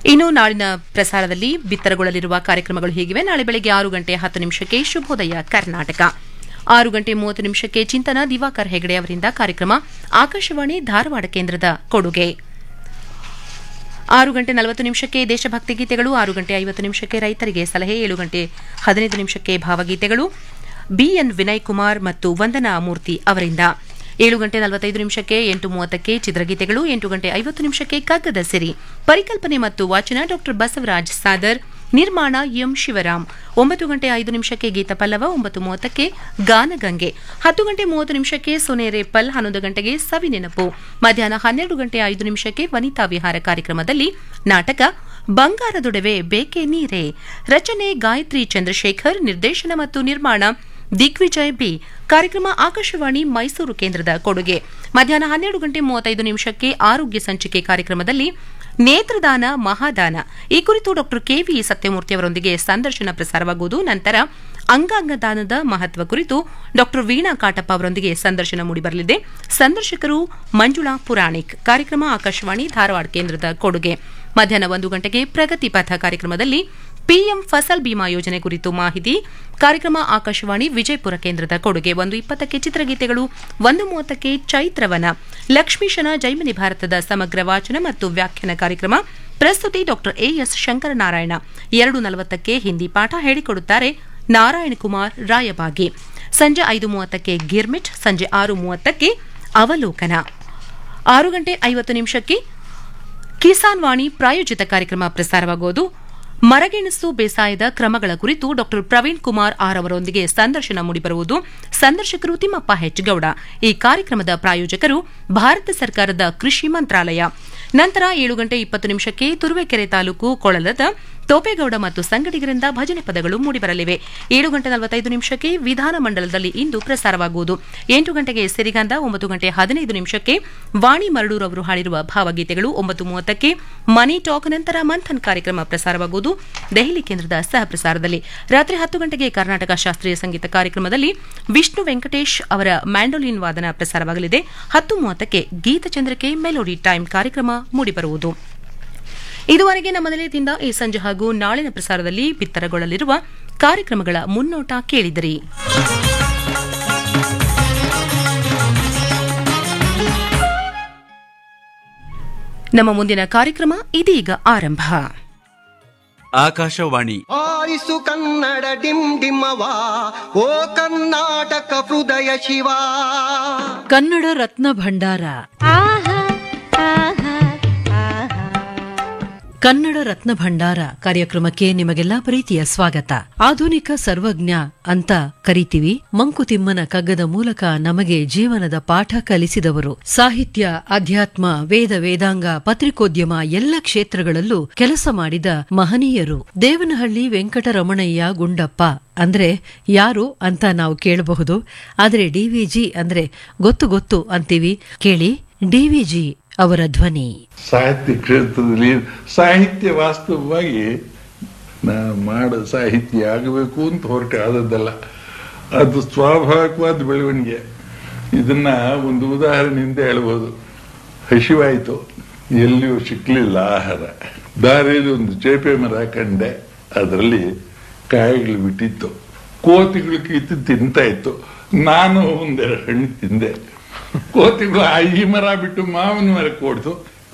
ಇನ್ನು ನಾಳಿನ ಪ್ರಸಾರದಲ್ಲಿ ಬಿತ್ತರಗೊಳ್ಳಲಿರುವ ಕಾರ್ಯಕ್ರಮಗಳು ಹೀಗಿವೆ ನಾಳೆ ಬೆಳಗ್ಗೆ ಆರು ಗಂಟೆ ಹತ್ತು ನಿಮಿಷಕ್ಕೆ ಶುಭೋದಯ ಕರ್ನಾಟಕ ಆರು ಗಂಟೆ ಮೂವತ್ತು ನಿಮಿಷಕ್ಕೆ ಚಿಂತನ ದಿವಾಕರ್ ಹೆಗಡೆ ಅವರಿಂದ ಕಾರ್ಯಕ್ರಮ ಆಕಾಶವಾಣಿ ಧಾರವಾಡ ಕೇಂದ್ರದ ಕೊಡುಗೆ ಆರು ಗಂಟೆ ನಲವತ್ತು ನಿಮಿಷಕ್ಕೆ ದೇಶಭಕ್ತಿ ಗೀತೆಗಳು ಆರು ಗಂಟೆ ಐವತ್ತು ನಿಮಿಷಕ್ಕೆ ರೈತರಿಗೆ ಸಲಹೆ ಏಳು ಗಂಟೆ ಹದಿನೈದು ನಿಮಿಷಕ್ಕೆ ಭಾವಗೀತೆಗಳು ಬಿಎನ್ ವಿನಯ್ ಕುಮಾರ್ ಮತ್ತು ವಂದನಾ ಮೂರ್ತಿ ಅವರಿಂದ ಏಳು ಗಂಟೆ ನಲವತ್ತೈದು ನಿಮಿಷಕ್ಕೆ ಎಂಟು ಮೂವತ್ತಕ್ಕೆ ಚಿತ್ರಗೀತೆಗಳು ಎಂಟು ಗಂಟೆ ಐವತ್ತು ನಿಮಿಷಕ್ಕೆ ಕಗ್ಗದ ಸಿರಿ ಪರಿಕಲ್ಪನೆ ಮತ್ತು ವಾಚನ ಡಾಕ್ಟರ್ ಬಸವರಾಜ್ ಸಾದರ್ ನಿರ್ಮಾಣ ಎಂ ಶಿವರಾಮ್ ಒಂಬತ್ತು ಗಂಟೆ ಐದು ನಿಮಿಷಕ್ಕೆ ಗೀತ ಪಲ್ಲವ ಒಂಬತ್ತು ಮೂವತ್ತಕ್ಕೆ ಗಾನಗಂಗೆ ಹತ್ತು ಗಂಟೆ ಮೂವತ್ತು ನಿಮಿಷಕ್ಕೆ ಸೊನೇರೆ ಪಲ್ ಹನ್ನೊಂದು ಗಂಟೆಗೆ ಸವಿ ನೆನಪು ಮಧ್ಯಾಹ್ನ ಹನ್ನೆರಡು ಗಂಟೆ ಐದು ನಿಮಿಷಕ್ಕೆ ವನಿತಾ ವಿಹಾರ ಕಾರ್ಯಕ್ರಮದಲ್ಲಿ ನಾಟಕ ಬಂಗಾರದೊಡವೆ ಬೇಕೆ ನೀರೇ ರಚನೆ ಗಾಯತ್ರಿ ಚಂದ್ರಶೇಖರ್ ನಿರ್ದೇಶನ ಮತ್ತು ನಿರ್ಮಾಣ ದಿಗ್ವಿಜಯ್ ಬಿ ಕಾರ್ಯಕ್ರಮ ಆಕಾಶವಾಣಿ ಮೈಸೂರು ಕೇಂದ್ರದ ಕೊಡುಗೆ ಮಧ್ಯಾಹ್ನ ಹನ್ನೆರಡು ಗಂಟೆ ಮೂವತ್ತೈದು ನಿಮಿಷಕ್ಕೆ ಆರೋಗ್ಯ ಸಂಚಿಕೆ ಕಾರ್ಯಕ್ರಮದಲ್ಲಿ ನೇತ್ರದಾನ ಮಹಾದಾನ ಈ ಕುರಿತು ಡಾಕ್ಟರ್ ಕೆವಿ ಸತ್ಯಮೂರ್ತಿ ಅವರೊಂದಿಗೆ ಸಂದರ್ಶನ ಪ್ರಸಾರವಾಗುವುದು ನಂತರ ಅಂಗಾಂಗ ದಾನದ ಮಹತ್ವ ಕುರಿತು ಡಾಕ್ಟರ್ ವೀಣಾ ಕಾಟಪ್ಪ ಅವರೊಂದಿಗೆ ಸಂದರ್ಶನ ಮೂಡಿಬರಲಿದೆ ಸಂದರ್ಶಕರು ಮಂಜುಳಾ ಪುರಾಣಿಕ್ ಕಾರ್ಯಕ್ರಮ ಆಕಾಶವಾಣಿ ಧಾರವಾಡ ಕೇಂದ್ರದ ಕೊಡುಗೆ ಮಧ್ಯಾಹ್ನ ಒಂದು ಗಂಟೆಗೆ ಪ್ರಗತಿ ಪಥ ಕಾರ್ಯಕ್ರಮದಲ್ಲಿ ಪಿಎಂ ಫಸಲ್ ಬಿಮಾ ಯೋಜನೆ ಕುರಿತು ಮಾಹಿತಿ ಕಾರ್ಯಕ್ರಮ ಆಕಾಶವಾಣಿ ವಿಜಯಪುರ ಕೇಂದ್ರದ ಕೊಡುಗೆ ಒಂದು ಇಪ್ಪತ್ತಕ್ಕೆ ಚಿತ್ರಗೀತೆಗಳು ಒಂದು ಮೂವತ್ತಕ್ಕೆ ಚೈತ್ರವನ ಲಕ್ಷ್ಮೀಶನ ಜೈಮಿನಿ ಭಾರತದ ಸಮಗ್ರ ವಾಚನ ಮತ್ತು ವ್ಯಾಖ್ಯಾನ ಕಾರ್ಯಕ್ರಮ ಪ್ರಸ್ತುತಿ ಡಾಕ್ಟರ್ ಎಎಸ್ ಶಂಕರನಾರಾಯಣ ಎರಡು ನಲವತ್ತಕ್ಕೆ ಹಿಂದಿ ಪಾಠ ಹೇಳಿಕೊಡುತ್ತಾರೆ ನಾರಾಯಣ ಕುಮಾರ್ ರಾಯಬಾಗಿ ಸಂಜೆ ಐದು ಮೂವತ್ತಕ್ಕೆ ಗಿರ್ಮಿಟ್ ಸಂಜೆ ಆರು ಮೂವತ್ತಕ್ಕೆ ಅವಲೋಕನ ಆರು ಗಂಟೆ ಐವತ್ತು ನಿಮಿಷಕ್ಕೆ ಕಿಸಾನ್ ವಾಣಿ ಪ್ರಾಯೋಜಿತ ಕಾರ್ಯಕ್ರಮ ಪ್ರಸಾರವಾಗುವುದು ಮರಗೆಣಸು ಬೇಸಾಯದ ಕ್ರಮಗಳ ಕುರಿತು ಡಾಕ್ಟರ್ ಪ್ರವೀಣ್ ಕುಮಾರ್ ಆರ್ ಅವರೊಂದಿಗೆ ಸಂದರ್ಶನ ಮೂಡಿಬರುವುದು ಸಂದರ್ಶಕರು ತಿಮ್ಮಪ್ಪ ಹೆಚ್ ಗೌಡ ಈ ಕಾರ್ಯಕ್ರಮದ ಪ್ರಾಯೋಜಕರು ಭಾರತ ಸರ್ಕಾರದ ಕೃಷಿ ಮಂತ್ರಾಲಯ ನಂತರ ಏಳು ಗಂಟೆ ಇಪ್ಪತ್ತು ನಿಮಿಷಕ್ಕೆ ತುರುವೇಕೆರೆ ತಾಲೂಕು ಕೊಳಲದ ತೋಪೇಗೌಡ ಮತ್ತು ಸಂಗಡಿಗರಿಂದ ಭಜನೆ ಪದಗಳು ಮೂಡಿಬರಲಿವೆ ಏಳು ಗಂಟೆ ನಲವತ್ತೈದು ನಿಮಿಷಕ್ಕೆ ವಿಧಾನಮಂಡಲದಲ್ಲಿ ಇಂದು ಪ್ರಸಾರವಾಗುವುದು ಎಂಟು ಗಂಟೆಗೆ ಸಿರಿಗಂಧ ಒಂಬತ್ತು ಗಂಟೆ ಹದಿನೈದು ನಿಮಿಷಕ್ಕೆ ವಾಣಿ ಮರಡೂರ್ ಅವರು ಹಾಡಿರುವ ಭಾವಗೀತೆಗಳು ಒಂಬತ್ತು ಮೂವತ್ತಕ್ಕೆ ಮನಿ ಟಾಕ್ ನಂತರ ಮಂಥನ್ ಕಾರ್ಯಕ್ರಮ ಪ್ರಸಾರವಾಗುವುದು ದೆಹಲಿ ಕೇಂದ್ರದ ಸಹ ಪ್ರಸಾರದಲ್ಲಿ ರಾತ್ರಿ ಹತ್ತು ಗಂಟೆಗೆ ಕರ್ನಾಟಕ ಶಾಸ್ತ್ರೀಯ ಸಂಗೀತ ಕಾರ್ಯಕ್ರಮದಲ್ಲಿ ವಿಷ್ಣು ವೆಂಕಟೇಶ್ ಅವರ ಮ್ಯಾಂಡೋಲಿನ್ ವಾದನ ಪ್ರಸಾರವಾಗಲಿದೆ ಹತ್ತು ಮೂವತ್ತಕ್ಕೆ ಗೀತಚಂದ್ರಿಕೆ ಮೆಲೋಡಿ ಟೈಮ್ ಕಾರ್ಯಕ್ರಮ ಮೂಡಿಬರುವುದು ಇದುವರೆಗೆ ನಮ್ಮ ನಿಲಯದಿಂದ ಈ ಸಂಜೆ ಹಾಗೂ ನಾಳಿನ ಪ್ರಸಾರದಲ್ಲಿ ಬಿತ್ತರಗೊಳ್ಳಲಿರುವ ಕಾರ್ಯಕ್ರಮಗಳ ಮುನ್ನೋಟ ಕೇಳಿದಿರಿ ನಮ್ಮ ಮುಂದಿನ ಕಾರ್ಯಕ್ರಮ ಇದೀಗ ಆರಂಭ ಆಕಾಶವಾಣಿ ಆರಿಸು ಕನ್ನಡ ಡಿಮ್ ಡಿಮ್ಮವ ಓ ಕರ್ನಾಟಕ ಹೃದಯ ಶಿವ ಕನ್ನಡ ರತ್ನ ಭಂಡಾರ ಕನ್ನಡ ರತ್ನ ಭಂಡಾರ ಕಾರ್ಯಕ್ರಮಕ್ಕೆ ನಿಮಗೆಲ್ಲಾ ಪ್ರೀತಿಯ ಸ್ವಾಗತ ಆಧುನಿಕ ಸರ್ವಜ್ಞ ಅಂತ ಕರಿತೀವಿ ಮಂಕುತಿಮ್ಮನ ಕಗ್ಗದ ಮೂಲಕ ನಮಗೆ ಜೀವನದ ಪಾಠ ಕಲಿಸಿದವರು ಸಾಹಿತ್ಯ ಅಧ್ಯಾತ್ಮ ವೇದ ವೇದಾಂಗ ಪತ್ರಿಕೋದ್ಯಮ ಎಲ್ಲ ಕ್ಷೇತ್ರಗಳಲ್ಲೂ ಕೆಲಸ ಮಾಡಿದ ಮಹನೀಯರು ದೇವನಹಳ್ಳಿ ವೆಂಕಟರಮಣಯ್ಯ ಗುಂಡಪ್ಪ ಅಂದ್ರೆ ಯಾರು ಅಂತ ನಾವು ಕೇಳಬಹುದು ಆದ್ರೆ ಡಿವಿಜಿ ಅಂದ್ರೆ ಗೊತ್ತು ಗೊತ್ತು ಅಂತೀವಿ ಕೇಳಿ ಡಿವಿಜಿ ಅವರ ಧ್ವನಿ ಸಾಹಿತ್ಯ ಕ್ಷೇತ್ರದಲ್ಲಿ ಸಾಹಿತ್ಯ ವಾಸ್ತವವಾಗಿ ನಾ ಮಾಡೋ ಸಾಹಿತ್ಯ ಆಗಬೇಕು ಅಂತ ಹೊರಟೆ ಆದದ್ದಲ್ಲ ಅದು ಸ್ವಾಭಾವಿಕವಾದ ಬೆಳವಣಿಗೆ ಇದನ್ನ ಒಂದು ಉದಾಹರಣೆಯಿಂದ ಹೇಳ್ಬೋದು ಹಸಿವಾಯಿತು ಎಲ್ಲಿಯೂ ಸಿಕ್ಕಲಿಲ್ಲ ಆಹಾರ ದಾರಿಯಲ್ಲಿ ಒಂದು ಚೇಪೆ ಮರ ಕಂಡೆ ಅದರಲ್ಲಿ ಕಾಯಿಗಳು ಬಿಟ್ಟಿತ್ತು ಕೋತಿಗಳು ಕಿತ್ತು ತಿಂತಾ ಇತ್ತು ನಾನು ಒಂದೆರಡು ಹಣ್ಣು ತಿಂದೆ ಕೋತಿಗಳು ಆ ಈ ಮರ ಬಿಟ್ಟು ಮಾವಿನ ಮರಕ್ಕೆ ಓಡ್ತು